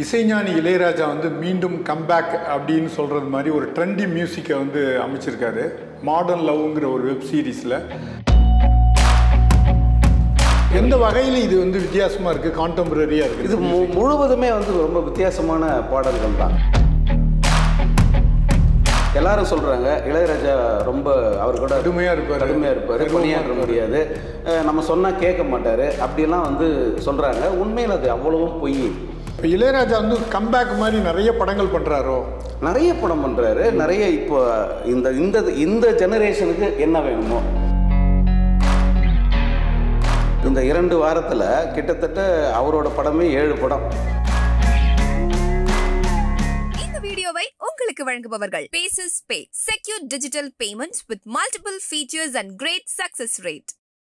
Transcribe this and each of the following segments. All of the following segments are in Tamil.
இசைஞானி இளையராஜா வந்து மீண்டும் கம்பேக் அப்படின்னு சொல்கிறது மாதிரி ஒரு ட்ரெண்டி மியூசிக்கை வந்து அமைச்சிருக்காரு மாடர்ன் லவ்ங்கிற ஒரு வெப் சீரிஸில் எந்த வகையில் இது வந்து வித்தியாசமாக இருக்குது கான்டெம்பரரியாக இருக்குது இது மு- முழுவதுமே வந்து ரொம்ப வித்தியாசமான பாடல்கள் தான் எல்லாரும் சொல்றாங்க இளையராஜா ரொம்ப அவர் கூட கடுமையாக இருப்பார் கடுமையாக இருப்பார் பணியாற்ற முடியாது அஹ் நம்ம சொன்னால் கேட்க மாட்டார் அப்படியெல்லாம் வந்து சொல்கிறாங்க உண்மையில் அது அவ்வளவும் பொய் இப்போ இளையராஜா வந்து கம்பேக் மாதிரி நிறைய படங்கள் பண்ணுறாரோ நிறைய படம் பண்ணுறாரு நிறைய இப்போ இந்த இந்த இந்த ஜெனரேஷனுக்கு என்ன வேணுமோ இந்த இரண்டு வாரத்தில் கிட்டத்தட்ட அவரோட படமே ஏழு படம் இந்த வீடியோவை உங்களுக்கு வழங்குபவர்கள் பேசஸ் pay secure digital payments with multiple features and great success rate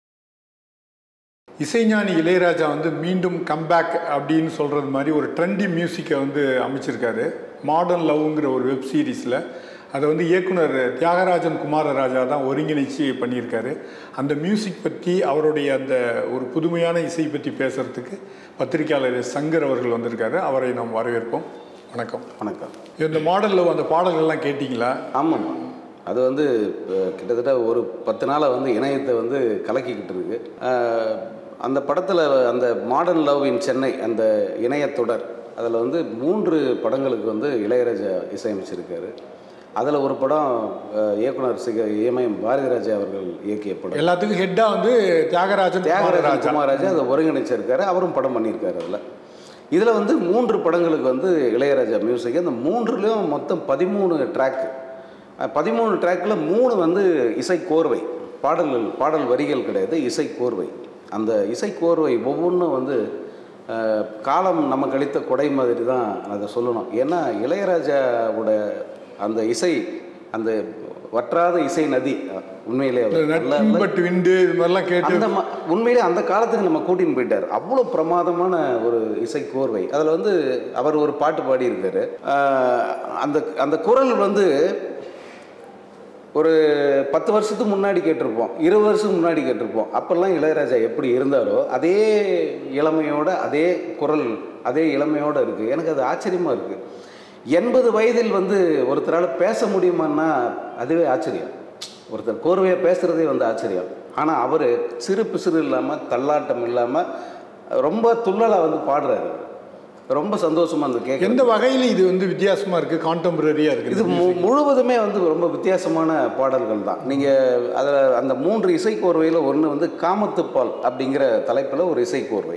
Isaignani Ilaiyaraaja வந்து மீண்டும் கம்பேக் அப்படின்னு சொல்கிறது மாதிரி ஒரு ட்ரெண்டி மியூசிக்கை வந்து அமைச்சிருக்காரு மாடர்ன் லவ்ங்கிற ஒரு வெப் சீரிஸில் அதை வந்து இயக்குனர் தியாகராஜன் குமாரராஜா தான் ஒருங்கிணைச்சு பண்ணியிருக்காரு அந்த மியூசிக் பற்றி அவருடைய அந்த ஒரு புதுமையான இசை பற்றி பேசுகிறதுக்கு பத்திரிகையாளர் எஸ். சங்கர் அவர்கள் வந்திருக்காரு அவரை நாம் வரவேற்போம் வணக்கம் வணக்கம் இந்த மாடல் லவ் அந்த பாடல்கள்லாம் கேட்டிங்களா ஆமாம் அது வந்து அஹ், கிட்டத்தட்ட ஒரு பத்து நாளாக வந்து இணையத்தை வந்து கலக்கிக்கிட்டு இருக்கு அஹ், அந்த படத்தில் அந்த மாடர்ன் லவ் இன் சென்னை அந்த இணையத்தொடர் அதில் வந்து மூன்று படங்களுக்கு வந்து இளையராஜா இசையமைச்சிருக்காரு அதில் ஒரு படம் அஹ், இயக்குனர் சிக இமயம் பாரதிராஜா அவர்கள் இயக்கிய படம் எல்லாத்துக்கும் ஹெட்டாக வந்து தியாகராஜன் தியாகராஜன் குமாரராஜா குமாரராஜா அதை ஒருங்கிணைச்சிருக்காரு அவரும் படம் பண்ணியிருக்காரு அதில் இதில் வந்து மூன்று படங்களுக்கு வந்து இளையராஜா மியூசிக் அந்த மூன்றுலேயும் மொத்தம் பதிமூணு ட்ராக்கு பதிமூணு ட்ராக்கில் மூணு வந்து இசை கோர்வை பாடல்கள் பாடல் வரிகள் கிடையாது இசை கோர்வை அந்த இசை கோர்வை ஒவ்வொன்றும் வந்து அஹ், காலம் நமக்கு அளித்த கொடை மாதிரி தான் அதை சொல்லணும் ஏன்னா இளையராஜாவோட அந்த இசை அந்த வற்றாத இசை நதி உண்மையிலே அவர் நல்ல- நல்ல நட்பட் விண்டு இது மாதிரிலாம் கேட்டு அந்த ம- உண்மையிலே அந்த காலத்துக்கு நம்ம கூட்டின்னு போயிட்டார் அவ்வளோ பிரமாதமான ஒரு இசை கோர்வை அதில் வந்து அவர் ஒரு பாட்டு பாடியிருக்காரு ஆஹ் அந்த அந்த குரல் வந்து ஒரு பத்து வருஷத்துக்கு முன்னாடி கேட்டிருப்போம் இருபது வருஷத்துக்கு முன்னாடி கேட்டிருப்போம் அப்போல்லாம் இளையராஜா எப்படி இருந்தாரோ அதே இளமையோட அதே குரல் அதே இளமையோட இருக்குது எனக்கு அது ஆச்சரியமாக இருக்குது எண்பது வயதில் வந்து ஒருத்தரால் பேச முடியுமான்னா அதுவே ஆச்சரியம் ஒருத்தர் கோர்வையாக பேசுகிறதே வந்து ஆச்சரியம் ஆனால் அவர் சிறு பிசிறு இல்லாமல் தள்ளாட்டம் இல்லாமல் ரொம்ப துள்ளலாக வந்து பாடுறாரு அவரு. ரொம்ப சந்தோஷமாக அந்த கேட்க எந்த வகையில் இது வந்து வித்தியாசமாக இருக்குது கான்டெம்பரரியாக இருக்குது இது மு முழுவதுமே வந்து ரொம்ப வித்தியாசமான பாடல்கள் தான் நீங்கள் அதில் அந்த மூன்று இசைக்கோர்வையில் ஒன்று வந்து காமத்துப்பால் அப்படிங்கிற தலைப்பில் ஒரு இசைக்கோர்வை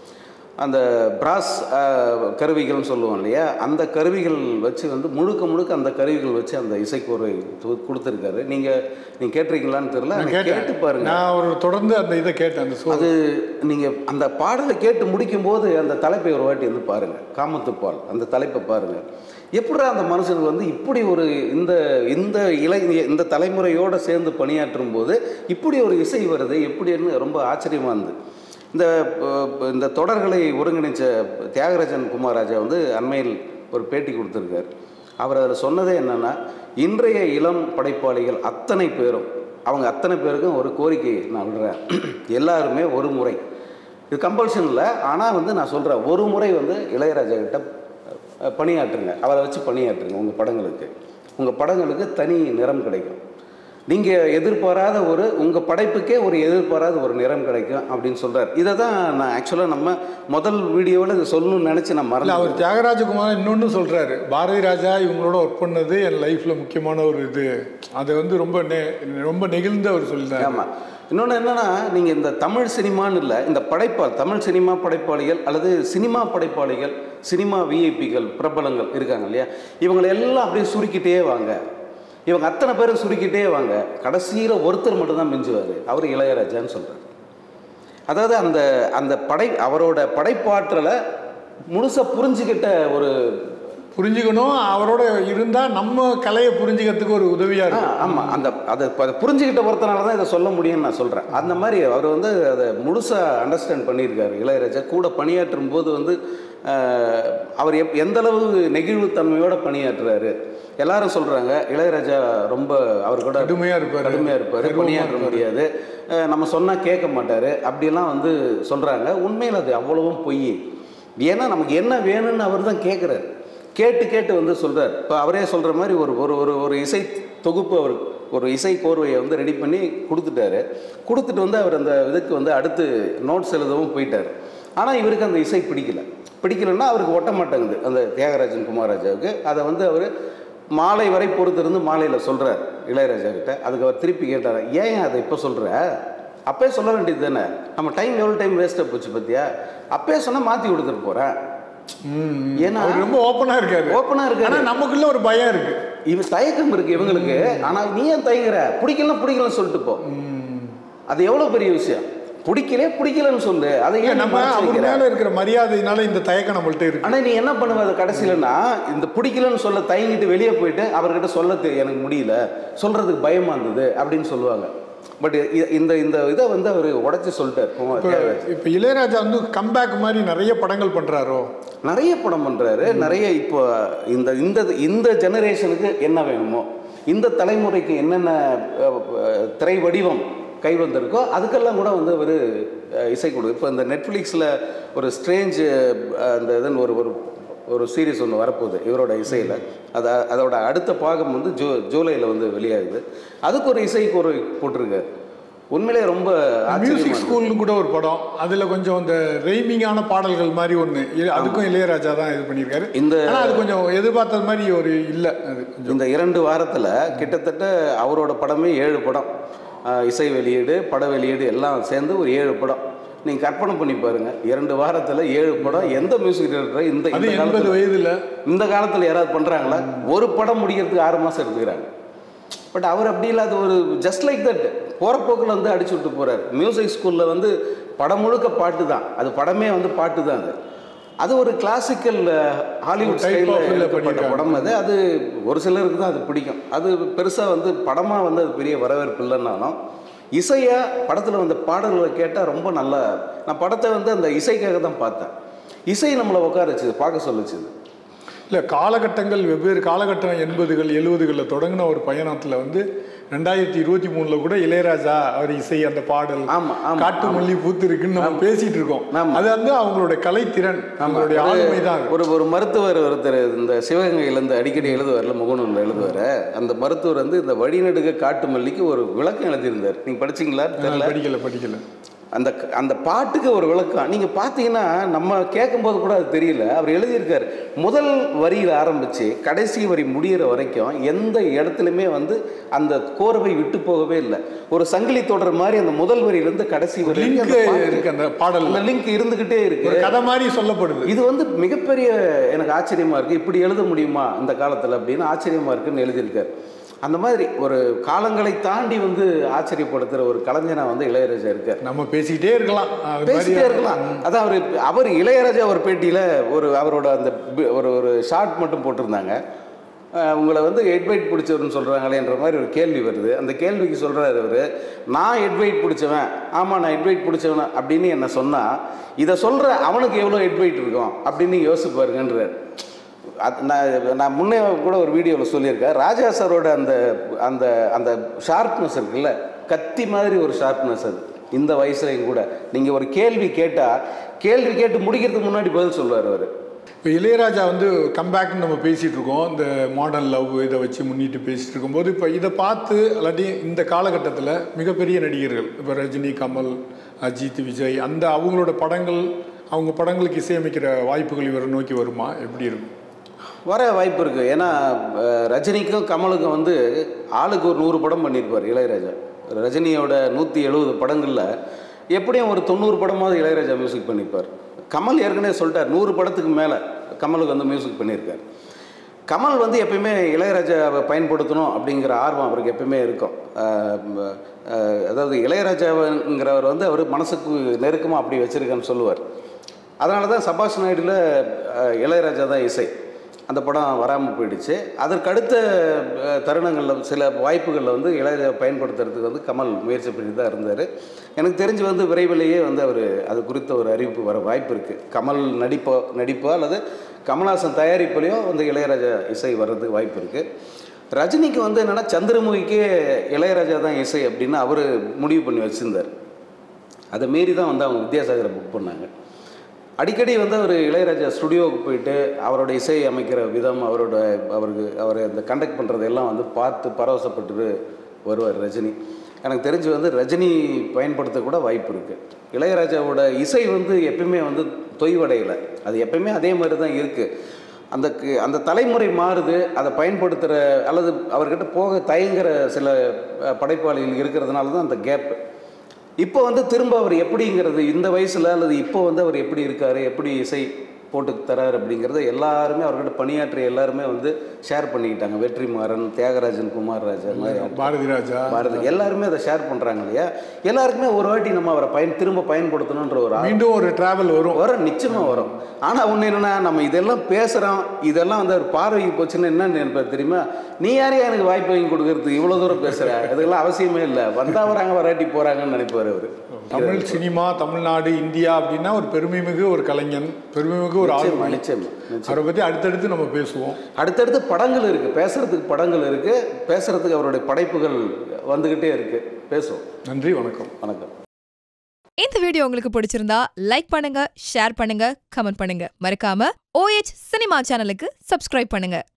அந்த பிராஸ் கருவிகள்னு சொல்லுவோம் இல்லையா அந்த கருவிகள் வச்சு வந்து முழுக்க முழுக்க அந்த கருவிகள் வச்சு அந்த இசைக்கோர்வை து- கொடுத்துருக்காரு நீங்கள் நீங்கள் கேட்டிருக்கீங்களான்னு தெரியல ஆனா கேட்டேன் கேட்டு பாருங்க நான் ஒரு தொடர்ந்து அந்த இதை கேட்டேன் அந்த சோ அது நீங்கள் அந்த பாடலை கேட்டு முடிக்கும்போது அந்த தலைப்பை ஒரு வாட்டி வந்து பாருங்கள் காமத்துப்பால் அந்த தலைப்பை பாருங்கள் எப்படிடா அந்த மனுஷனுக்கு வந்து இப்படி ஒரு இந்த இந்த இளை இந்த தலைமுறையோடு சேர்ந்து பணியாற்றும் போது இப்படி ஒரு இசை வருது எப்படின்னு ரொம்ப ஆச்சரியமாக இருந்தது இந்த அஹ், இந்த தொடர்களை ஒருங்கிணைச்ச தியாகராஜன் குமாரராஜா வந்து அண்மையில் ஒரு பேட்டி கொடுத்துருக்கார் அவர் அதில் சொன்னதே என்னென்னா இன்றைய இளம் படைப்பாளிகள் அத்தனை பேரும் அவங்க அத்தனை பேருக்கும் ஒரு கோரிக்கை நான் விடுறேன் எல்லாருமே ஒரு முறை இது கம்பல்ஷன் இல்லை ஆனால் வந்து நான் சொல்கிறேன் ஒரு முறை வந்து இளையராஜா கிட்ட அஹ், பணியாற்றுங்க அவரை வச்சு பணியாற்றுங்க உங்கள் படங்களுக்கு உங்கள் படங்களுக்கு தனி நிறம் கிடைக்கும் நீங்கள் எதிர்பாராத ஒரு உங்கள் படைப்புக்கே ஒரு எதிர்பாராத ஒரு நிறம் கிடைக்கும் அப்படின்னு சொல்கிறார் இதை தான் நான் ஆக்சுவலாக நம்ம முதல் வீடியோவில் இதை சொல்லணும்னு நினச்சி நான் இல்லை மறந்து அவர் தியாகராஜகுமார் இன்னொன்று சொல்கிறாரு பாரதி ராஜா இவங்களோட ஒர்க் பண்ணது என் லைஃப்பில் முக்கியமான ஒரு இது அது வந்து ரொம்ப நெ ரொம்ப நெகிழ்ந்து அவர் சொல்லிட்டார் ஆமாம் இன்னொன்று என்னென்னா நீங்கள் இந்த தமிழ் சினிமான்னு இல்லை இந்த படைப்பால் தமிழ் சினிமா படைப்பாளிகள் அல்லது சினிமா படைப்பாளிகள் சினிமா விஐபிகள் பிரபலங்கள் இருக்காங்க இல்லையா இவங்களை எல்லாம் அப்படியே சுருக்கிட்டே வாங்க இவங்க அத்தனை பேரும் சுருக்கிட்டே வாங்க கடைசியில் ஒருத்தர் மட்டும்தான் மிஞ்சுவார் அவர் இளையராஜான்னு சொல்கிறார் அதாவது அந்த அந்த படை அவரோட படைப்பாற்றலை முழுசாக புரிஞ்சுக்கிட்ட ஒரு புரிஞ்சுக்கணும் அவரோட இருந்தால் நம்ம கலையை புரிஞ்சுக்கிறதுக்கு ஒரு உதவியாக ஆ, இருக்கும் ஆமா அந்த அதை அதை புரிஞ்சுக்கிட்ட ஒருத்தனால தான் இதை சொல்ல முடியும்னு நான் சொல்கிறேன் அந்த மாதிரி அவர் வந்து அதை முழுசாக அண்டர்ஸ்டாண்ட் பண்ணியிருக்காரு இளையராஜா கூட பணியாற்றும் போது வந்து ஆஹ், அவர் எப் எந்த அளவு நெகிழ்வுத்தன்மையோட பணியாற்றுறாரு எல்லாரும் சொல்கிறாங்க இளையராஜா ரொம்ப அவர் கூட கடுமையாக இருப்பார் கடுமையாக இருப்பார் பணியாற்ற முடியாது அஹ் நம்ம சொன்னால் கேட்க மாட்டார் அப்படியெல்லாம் வந்து சொல்கிறாங்க உண்மையில் அது அவ்வளவும் பொய் ஏன்னா நமக்கு என்ன வேணும்னு அவர் தான் கேட்குறாரு கேட்டு கேட்டு வந்து சொல்கிறார் இப்போ அவரே சொல்கிற மாதிரி ஒரு ஒரு ஒரு ஒரு இசை தொகுப்பு அவர் ஒரு இசை கோர்வையை வந்து ரெடி பண்ணி கொடுத்துட்டாரு கொடுத்துட்டு வந்து அவர் அந்த இதுக்கு வந்து அடுத்து நோட்ஸ் எழுதவும் போயிட்டார் ஆனால் இவருக்கு அந்த இசை பிடிக்கல பிடிக்கலன்னா அவருக்கு ஒட்ட மாட்டேங்குது அந்த தியாகராஜன் குமாரராஜாவுக்கு அதை வந்து அவர் மாலை வரை பொறுத்திருந்து மாலையில் சொல்கிறார் இளையராஜா கிட்ட அதுக்கு அவர் திருப்பி கேட்டார் ஏன் அதை இப்போ சொல்கிற அப்பயே சொல்ல வேண்டியது தானே நம்ம டைம் எவ்வளோ டைம் வேஸ்ட்டாக போச்சு பார்த்தியா அப்பயே சொன்னால் மாற்றி கொடுத்துட்டு போகிறேன் ஏன்னா அவர் ரொம்ப ஓப்பனா இருக்காரு ஓப்பனாக இருக்காரு ஆனா நமக்குள்ள ஒரு பயம் இருக்கு இவன் தயக்கம் இருக்கு இவங்களுக்கு ஆனா நீ ஏன் தயங்குற பிடிக்கல பிடிக்கலன்னு சொல்லிட்டு போ அது எவ்வளவு பெரிய விஷயம் பிடிக்கலே பிடிக்கலன்னு சொல்லு அதை இல்ல, ஏன் நம்ம நம்ம அவர் மேல இருக்கிற மரியாதையினால இந்த தயக்கம் நம்மள்ட்ட இருக்கு ஆனா நீ என்ன பண்ணுவ அது கடைசியிலன்னா இந்த பிடிக்கலன்னு சொல்ல தயங்கிட்டு வெளியே போயிட்டு அவர்கிட்ட சொல்ல தெ- எனக்கு முடியல சொல்றதுக்கு பயமா இருந்தது அப்படின்னு சொல்லுவாங்க பட் இந்த இந்த இதை வந்து அவர் உடைச்சு சொல்லிட்டார் குமார் இப்ப தியாகராஜன். இப்ப இளையராஜா வந்து கம்பேக் மாதிரி நிறைய படங்கள் பண்றாரோ நிறைய படம் பண்ணுறாரு நிறைய இப்போ இந்த இந்த இந்த ஜெனரேஷனுக்கு என்ன வேணுமோ இந்த தலைமுறைக்கு என்னென்ன அஹ், அஹ், திரை வடிவம் கை வந்திருக்கோ அதுக்கெல்லாம் கூட வந்து அவர் இசை கொடு இப்போ இந்த நெட்ஃப்ளிக்ஸில் ஒரு ஸ்ட்ரேஞ்ச் அந்த இதுன்னு ஒரு ஒரு ஒரு சீரிஸ் ஒன்று வரப்போகுது இவரோட இசையில் அது அதோட அடுத்த பாகம் வந்து ஜூ ஜூலையில் வந்து வெளியாகுது அதுக்கு ஒரு இசைக்கு ஒரு போட்டிருக்காரு உண்மையிலே ரொம்ப ஆச்சரியமா மியூசிக் இருக்கு. ஸ்கூல்னு கூட ஒரு படம் அதுல கொஞ்சம் இந்த ரெய்மிங்கான பாடல்கள் மாதிரி ஒண்ணு இ- அதுக்கும் இளையராஜா தான் இது பண்ணியிருக்காரு இந்த- ஆனா அது கொஞ்சம் எதிர்பார்த்தது மாதிரி ஒரு இல்ல அது கொஞ்சம் இந்த இரண்டு வாரத்தில் கிட்டத்தட்ட அவரோட படமே ஏழு படம் ஆஹ் இசை வெளியீடு பட வெளியீடு எல்லாம் சேர்ந்து ஒரு ஏழு படம் நீங்கள் கற்பனை பண்ணி பாருங்க இரண்டு வாரத்தில் ஏழு படம் எந்த மியூசிக் டைரக்டர் இந்த அது இந்த எண்பது காலத்துல- வயதுல இந்த காலத்தில் யாராவது பண்ணுறாங்களா ஒரு படம் முடிக்கிறதுக்கு ஆறு மாதம் எடுத்துக்கிறாங்க பட் அவர் அப்படி இல்லாத ஒரு ஜஸ்ட் லைக் தட் போகிற போக்கில் வந்து அடிச்சு விட்டு போகிறார் மியூசிக் ஸ்கூலில் வந்து படம் முழுக்க பாட்டு தான் அது படமே வந்து பாட்டு தான் அது அது ஒரு கிளாசிக்கல் ஹாலிவுட் type of ஸ்டைலில் இதுல எடுக்கப்பட்ட பண்ணிருக்காங்க. படம் அது அது ஒரு சிலருக்கு தான் அது பிடிக்கும் அது பெருசாக வந்து படமாக வந்து அது பெரிய வரவேற்பு இல்லைன்னாலும் இசையாக படத்தில் வந்த பாடல்களை கேட்டால் ரொம்ப நல்லா நான் படத்தை வந்து அந்த இசைக்காக தான் பார்த்தேன் இசை நம்மளை உட்கார வச்சுது பார்க்க சொல்லுச்சுது இல்ல காலகட்டங்கள் வெவ்வேறு காலகட்டம் எண்பதுகள் எழுபதுகளில் தொடங்கின ஒரு பயணத்துல வந்து ரெண்டாயிரத்தி இருபத்தி மூணுல கூட இளையராஜா அவர் இசை அந்த பாடல் ஆமா, ஆமா, காட்டு மல்லி பூத்து இருக்குன்னு நம்ம பேசிட்டு இருக்கோம் ஆமா. அது வந்து அவங்களுடைய கலைத்திறன் அவங்களுடைய ஆளுமை தான் அது. ஒரு ஒரு மருத்துவர் ஒருத்தர் இந்த சிவகங்கையிலேருந்து அடிக்கடி எழுதுவார்ல முகநூலில் எழுதுவார் அந்த மருத்துவர் வந்து இந்த வழிநடுக காட்டு மல்லிக்கு ஒரு விளக்கம் எழுதியிருந்தார் நீங்கள் படிச்சீங்களா நான் தெரியல படிக்கல படிக்கல அந்த அந்த பாட்டுக்கு ஒரு விளக்கம் நீங்கள் பார்த்தீங்கன்னா நம்ம கேட்கும்போது கூட அது தெரியல அவர் எழுதியிருக்காரு முதல் வரியில் ஆரம்பித்து கடைசி வரி முடியிற வரைக்கும் எந்த இடத்துலையுமே வந்து அந்த கோர்வை விட்டு போகவே இல்லை ஒரு சங்கிலி தொடர் மாதிரி அந்த முதல் வரியிலேருந்து கடைசி வரி லிங்க் வரைக்கும் அந்த பாட்டு- இருக்கு அந்த பாடல்ல அந்த லிங்க் இருந்துக்கிட்டே இருக்கு ஒரு கதை மாதிரி சொல்லப்படுது இது வந்து மிகப்பெரிய எனக்கு ஆச்சரியமா இருக்கு இப்படி எழுத முடியுமா இந்த காலத்தில் அப்படின்னு ஆச்சரியமா இருக்குன்னு எழுதியிருக்காரு அந்த மாதிரி ஒரு காலங்களை தாண்டி வந்து ஆச்சரியப்படுத்துகிற ஒரு கலைஞனா வந்து இளையராஜா இருக்கார் நம்ம பேசிக்கிட்டே இருக்கலாம் அது பேசிட்டே மாதிரி இருக்கலாம் அதான் அவர் அவர் இளையராஜா ஒரு பேட்டியில் ஒரு அவரோட அந்த பி- ஒரு ஒரு ஷார்ட் மட்டும் போட்டிருந்தாங்க அஹ் உங்களை வந்து ஹெட்வைட் பிடிச்சவர்னு சொல்கிறாங்களேன்ற மாதிரி ஒரு கேள்வி வருது அந்த கேள்விக்கு சொல்கிறாரு அவர் நான் ஹெட்வைட் பிடிச்சவன் ஆமாம் நான் ஹெட்வைட் பிடிச்சவன் அப்படின்னு என்ன சொன்னால் இதை சொல்கிற அவனுக்கு எவ்வளோ ஹெட்வைட் இருக்கும் அப்படின்னு யோசிச்சு பாருங்கன்றார் அது நான் நான் முன்னே கூட ஒரு வீடியோவில் சொல்லியிருக்கேன் ராஜா சாரோட அந்த அந்த அந்த ஷார்ப்னஸ் இருக்குல்ல கத்தி மாதிரி ஒரு ஷார்ப்னஸ் அது இந்த வயசுலையும் கூட நீங்கள் ஒரு கேள்வி கேட்டால் கேள்வி கேட்டு முடிக்கிறதுக்கு முன்னாடி பதில் சொல்லுவார் அவர் இப்போ இளையராஜா வந்து கம்பேக்னு நம்ம பேசிகிட்டு இருக்கோம் இந்த மாடர்ன் லவ் இதை வச்சு முன்னிட்டு பேசிட்டு இருக்கும்போது இப்போ இதை பார்த்து இல்லாட்டி இந்த காலகட்டத்தில் மிகப்பெரிய நடிகர்கள் இப்போ ரஜினி கமல் அஜித் விஜய் அந்த அவங்களோட படங்கள் அவங்க படங்களுக்கு இசையமைக்கிற வாய்ப்புகள் இவரை நோக்கி வருமா எப்படி இருக்கும் வர வாய்ப்பு இருக்குது ஏன்னா அஹ், ரஜினிக்கும் கமலுக்கும் வந்து ஆளுக்கு ஒரு நூறு படம் பண்ணியிருப்பார் இளையராஜா ரஜினியோட நூற்றி எழுபது படங்களில் எப்படியும் ஒரு தொண்ணூறு படமாவது இளையராஜா மியூசிக் பண்ணியிருப்பார் கமல் ஏற்கனவே சொல்லிட்டார் நூறு படத்துக்கு மேலே கமலுக்கு வந்து மியூசிக் பண்ணியிருக்கார் கமல் வந்து எப்பயுமே இளையராஜாவை பயன்படுத்தணும் அப்படிங்கிற ஆர்வம் அவருக்கு எப்பயுமே இருக்கும் அஹ், அஹ், அதாவது இளையராஜாங்கிறவர் வந்து அவர் மனசுக்கு நெருக்கமாக அப்படி வச்சுருக்கேன்னு சொல்லுவார் அதனால தான் சபாஷ் நாயுடுல அஹ், இளையராஜா தான் இசை அந்த படம் வராமல் போயிடுச்சு அதற்கு அடுத்த அஹ், தருணங்களில் சில வாய்ப்புகளில் வந்து இளையராஜா பயன்படுத்துறதுக்கு வந்து கமல் முயற்சி பண்ணி தான் இருந்தார் எனக்கு தெரிஞ்சு வந்து விரைவிலேயே வந்து அவர் அது குறித்த ஒரு அறிவிப்பு வர வாய்ப்பு இருக்குது கமல் நடிப்போ நடிப்போ அல்லது கமல்ஹாசன் தயாரிப்புலையோ வந்து இளையராஜா இசை வர்றதுக்கு வாய்ப்பு இருக்குது ரஜினிக்கு வந்து என்னென்னா சந்திரமுகிக்கே இளையராஜா தான் இசை அப்படின்னு அவர் முடிவு பண்ணி வச்சுருந்தார் அதை மீறி தான் வந்து அவங்க வித்யாசாகரை புக் பண்ணாங்க அடிக்கடி வந்து அவர் இளையராஜா ஸ்டுடியோவுக்கு போயிட்டு அவரோட இசை அமைக்கிற விதம் அவரோட அவருக்கு அவரை அந்த கண்டக்ட் பண்ணுறது எல்லாம் வந்து பார்த்து பரவசப்பட்டு வருவார் ரஜினி எனக்கு தெரிஞ்சு வந்து ரஜினி பயன்படுத்த கூட வாய்ப்பு இருக்குது இளையராஜாவோட இசை வந்து எப்பயுமே வந்து தொய்வடையலை அது எப்பயுமே அதே மாதிரி தான் இருக்குது அந்த கு- அந்த தலைமுறை மாறுது அதை பயன்படுத்துகிற அல்லது அவர்கிட்ட போக தயங்குற சில அஹ், படைப்பாளிகள் இருக்கிறதுனால தான் அந்த கேப் இப்போ வந்து திரும்ப அவர் எப்படிங்கிறது இந்த வயசில் அல்லது இப்போ வந்து அவர் எப்படி இருக்காரு எப்படி இசை போட்டு தராரு அப்படிங்கிறத எல்லாருமே அவர்கிட்ட பணியாற்றிய எல்லாருமே வந்து ஷேர் பண்ணிக்கிட்டாங்க வெற்றிமாறன் தியாகராஜன் குமாரராஜா மாதிரி ஆட்கள். பாரதி ராஜா பாரதி எல்லாருமே அதை ஷேர் பண்ணுறாங்க இல்லையா எல்லாருக்குமே ஒரு வாட்டி நம்ம அவரை பயன் திரும்ப பயன்படுத்தணுன்ற ஒரு ஆர்வம் மீண்டும் ஒரு டிராவல் வரும் வரும் நிச்சயமா வரும் ஆனா ஒண்ணு என்னன்னா நம்ம இதெல்லாம் பேசுறோம் இதெல்லாம் வந்து அவர் பார்வைக்கு போச்சுன்னா என்ன நினைப்பாரு தெரியுமா நீ யாரையா எனக்கு வாய்ப்பு வாங்கி கொடுக்கறது இவ்வளவு தூரம் பேசுற இதுக்கெல்லாம் அவசியமே இல்லை வந்தா வராங்க வராட்டி போறாங்கன்னு நினைப்பாரு அவரு தமிழ் சினிமா தமிழ்நாடு இந்தியா அப்படின்னா ஒரு பெருமைமிகு ஒரு கலைஞன் பெருமைமிகு ஒரு நிச்சயமா ஆளுமை நிச்சயமா நிச்சயம். அவரை பற்றி அடுத்தடுத்து நம்ம பேசுவோம் அடுத்தடுத்து படங்கள் இருக்கு பேசுறதுக்கு படங்கள் இருக்கு பேசுறதுக்கு அவருடைய படைப்புகள் வந்துகிட்டே இருக்கு பேசுவோம் நன்றி வணக்கம் வணக்கம் இந்த வீடியோ உங்களுக்கு பிடிச்சிருந்தா லைக் பண்ணுங்க ஷேர் பண்ணுங்க கமெண்ட் பண்ணுங்க மறக்காம ஓஎச் சினிமா சேனலுக்கு சப்ஸ்கிரைப் பண்ணுங்க